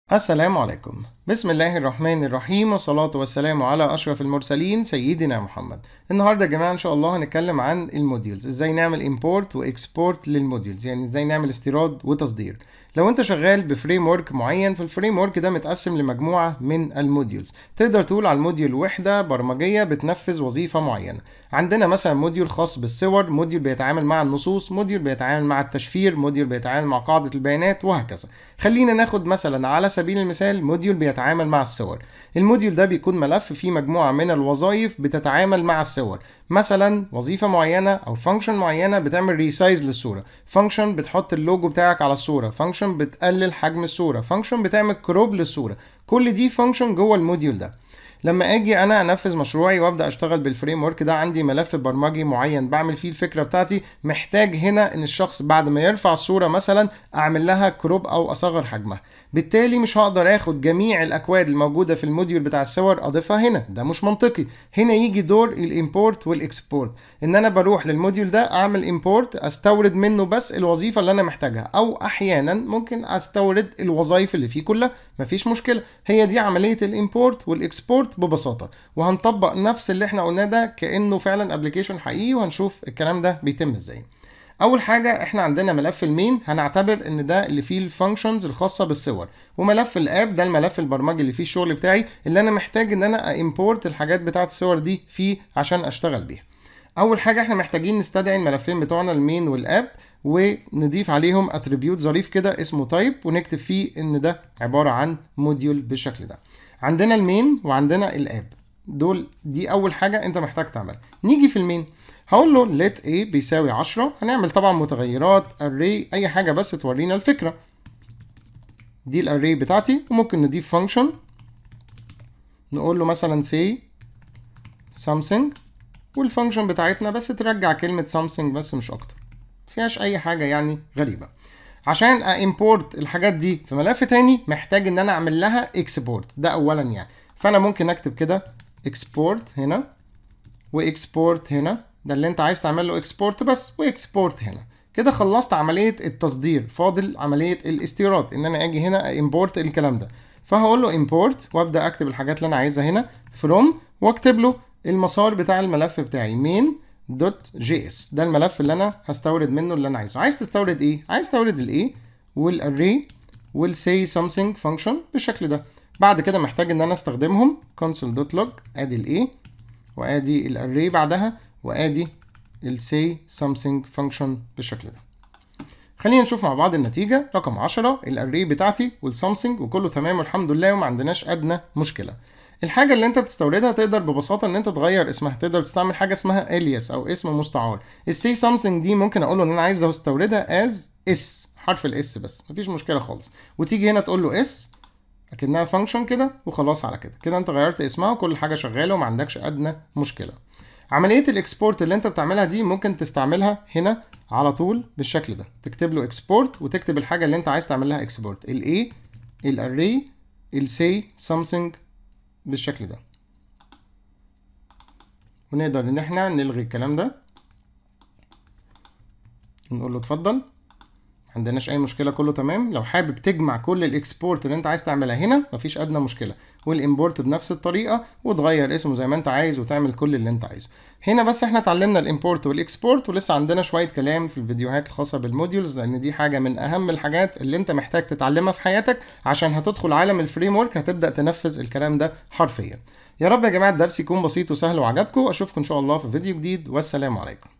السلام عليكم بسم الله الرحمن الرحيم والصلاة والسلام على أشرف المرسلين سيدنا محمد النهاردة يا جماعة إن شاء الله هنتكلم عن الموديولز إزاي نعمل إمبورت وإكسبورت للموديولز يعني إزاي نعمل استيراد وتصدير لو أنت شغال بفريم ورك معين فالفريم ورك ده متقسم لمجموعة من الموديولز تقدر تقول على الموديول وحدة برمجية بتنفذ وظيفة معينة عندنا مثلا موديول خاص بالصور موديول بيتعامل مع النصوص موديول بيتعامل مع التشفير موديول بيتعامل مع قاعدة البيانات وهكذا خلينا ناخد مثلا على سبيل المثال موديول بيتعامل مع الصور الموديول ده بيكون ملف فيه مجموعة من الوظائف بتتعامل مع الصور مثلا وظيفة معينة أو فانكشن معينة بتعمل ريسايز للصورة فانكشن بتحط اللوجو بتاعك على الصورة فانكشن بتقلل حجم الصورة فانكشن بتعمل كروب للصورة كل دي فانكشن جوه الموديول ده لما اجي انا انفذ مشروعي وابدا اشتغل بالفريم ورك ده عندي ملف برمجي معين بعمل فيه الفكره بتاعتي محتاج هنا ان الشخص بعد ما يرفع الصوره مثلا اعمل لها كروب او اصغر حجمها بالتالي مش هقدر اخد جميع الاكواد الموجوده في الموديول بتاع الصور اضيفها هنا ده مش منطقي هنا يجي دور الامبورت والاكسبورت ان انا بروح للموديول ده اعمل امبورت استورد منه بس الوظيفه اللي انا محتاجها او احيانا ممكن استورد الوظائف اللي فيه كلها مفيش مشكله هي دي عمليه الامبورت والاكسبورت ببساطه وهنطبق نفس اللي احنا قلناه ده كانه فعلا ابلكيشن حقيقي وهنشوف الكلام ده بيتم ازاي اول حاجه احنا عندنا ملف المين هنعتبر ان ده اللي فيه الفانكشنز الخاصه بالصور وملف الاب ده الملف البرمجي اللي فيه الشغل بتاعي اللي انا محتاج ان انا امبورت الحاجات بتاعه الصور دي فيه عشان اشتغل بيها اول حاجه احنا محتاجين نستدعي الملفين بتوعنا المين والاب ونضيف عليهم اتريبيوت ظريف كده اسمه تايب ونكتب فيه ان ده عباره عن موديول بالشكل ده عندنا المين وعندنا الاب دول دي اول حاجه انت محتاج تعملها نيجي في المين هقول له let a بيساوي 10 هنعمل طبعا متغيرات array اي حاجه بس تورينا الفكره دي الاري بتاعتي وممكن نضيف function نقول له مثلا say something والفانكشن بتاعتنا بس ترجع كلمه something بس مش اكتر مفيهاش اي حاجه يعني غريبه عشان امبورت الحاجات دي في ملف تاني محتاج ان انا اعمل لها اكسبورت ده اولا يعني فانا ممكن اكتب كده اكسبورت هنا واكسبورت هنا ده اللي انت عايز تعمل له اكسبورت بس واكسبورت هنا كده خلصت عمليه التصدير فاضل عمليه الاستيراد ان انا اجي هنا امبورت الكلام ده فهقول له امبورت وابدا اكتب الحاجات اللي انا عايزها هنا فروم واكتب له المسار بتاع الملف بتاعي مين دوت جي اس ده الملف اللي انا هستورد منه اللي انا عايزه عايز تستورد ايه عايز تستورد الايه والاري والسي something function بالشكل ده بعد كده محتاج ان انا استخدمهم console.log ادي الايه وادي الاري بعدها وادي السي something function بالشكل ده خلينا نشوف مع بعض النتيجة رقم 10 الاري بتاعتي والسامسونج وكله تمام والحمد لله وما عندناش ادنى مشكلة الحاجة اللي انت بتستوردها تقدر ببساطة ان انت تغير اسمها تقدر تستعمل حاجة اسمها الياس او اسم مستعار السي سامسونج دي ممكن اقول له ان انا عايز استوردها از اس حرف الاس بس مفيش مشكلة خالص وتيجي هنا تقول له اس اكنها فانكشن كده وخلاص على كده كده انت غيرت اسمها وكل حاجة شغالة وما عندكش ادنى مشكلة عملية الاكسبورت اللي انت بتعملها دي ممكن تستعملها هنا على طول بالشكل ده تكتب له اكسبورت وتكتب الحاجة اللي انت عايز تعمل لها اكسبورت الاي الاري السي something بالشكل ده ونقدر ان احنا نلغي الكلام ده نقول له اتفضل عندناش اي مشكله كله تمام لو حابب تجمع كل الاكسبورت اللي انت عايز تعملها هنا مفيش ادنى مشكله والامبورت بنفس الطريقه وتغير اسمه زي ما انت عايز وتعمل كل اللي انت عايزه هنا بس احنا اتعلمنا الامبورت والاكسبورت ولسه عندنا شويه كلام في الفيديوهات الخاصه بالموديولز لان دي حاجه من اهم الحاجات اللي انت محتاج تتعلمها في حياتك عشان هتدخل عالم الفريم ورك هتبدا تنفذ الكلام ده حرفيا يا رب يا جماعه الدرس يكون بسيط وسهل وعجبكم اشوفكم ان شاء الله في فيديو جديد والسلام عليكم